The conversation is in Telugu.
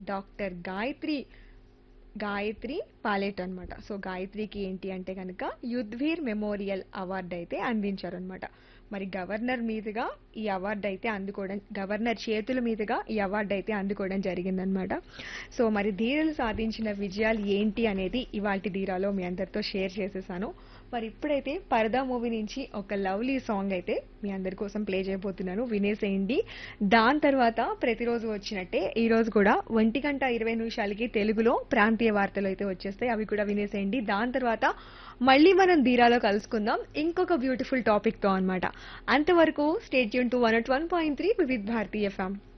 డాక్టర్ గాయత్రి గాయత్రి పాలేట్ అన్నమాట సో గాయత్రికి ఏంటి అంటే కనుక యుద్ధ్వీర్ మెమోరియల్ అవార్డు అయితే అందించారనమాట మరి గవర్నర్ మీదుగా ఈ అవార్డు అయితే అందుకోవడం గవర్నర్ చేతుల మీదుగా ఈ అవార్డు అయితే అందుకోవడం జరిగిందనమాట సో మరి ధీరలు సాధించిన విజయాలు ఏంటి అనేది ఇవాల్టి ధీరాలో మీ అందరితో షేర్ చేసేసాను మరి ఇప్పుడైతే పరదా మూవీ నుంచి ఒక లవ్లీ సాంగ్ అయితే మీ అందరి కోసం ప్లే చేయబోతున్నాను వినేసేయండి దాని తర్వాత ప్రతిరోజు వచ్చినట్టే ఈ రోజు కూడా ఒంటి గంట ఇరవై నిమిషాలకి తెలుగులో ప్రాంతీయ వార్తలు అయితే వచ్చేస్తాయి అవి కూడా వినేసేయండి దాని తర్వాత మళ్ళీ మనం ధీరాలో కలుసుకుందాం ఇంకొక బ్యూటిఫుల్ టాపిక్ తో అన్నమాట అంతవరకు స్టేట్ యూన్ to one one point three Vividh Bharati FM